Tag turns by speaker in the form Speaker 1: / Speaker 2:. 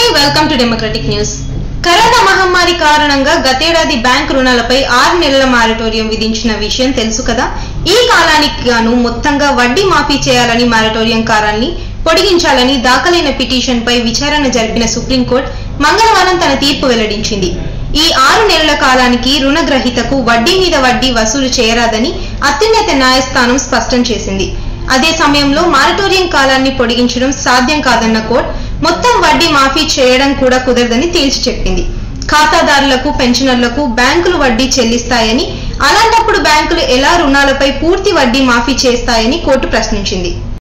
Speaker 1: నమస్తే welcome to Democratic News corona మహమ్మారి కారణంగా గతేడాది బ్యాంక్ రుణాలపై ఆరు నెలల మారటోరియం విధించిన విషయం తెలుసు కదా ఈ కాలానికి గాను మొత్తంగా వడ్డీ మాఫీ చేయాలని మారటోరియం కాలాన్ని పొడిగించాలని దాఖలైన పిటిషన్ పై విచారణ జరిపిన సుప్రీంకోర్టు మంగళవారం తన తీర్పు వెల్లడించింది ఈ ఆరు నెలల కాలానికి రుణగ్రహీతకు వడ్డీ మీద వడ్డీ వసూలు చేయరాదని అత్యున్నత న్యాయస్థానం స్పష్టం చేసింది అదే సమయంలో మారటోరియం కాలాన్ని పొడిగించడం సాధ్యం కాదన్న కోర్టు మొత్తం వడ్డీ మాఫీ చేయడం కూడా కుదరదని తేల్చి చెప్పింది ఖాతాదారులకు పెన్షనర్లకు బ్యాంకులు వడ్డీ చెల్లిస్తాయని అలాంటప్పుడు బ్యాంకులు ఎలా రుణాలపై పూర్తి వడ్డీ మాఫీ చేస్తాయని కోర్టు ప్రశ్నించింది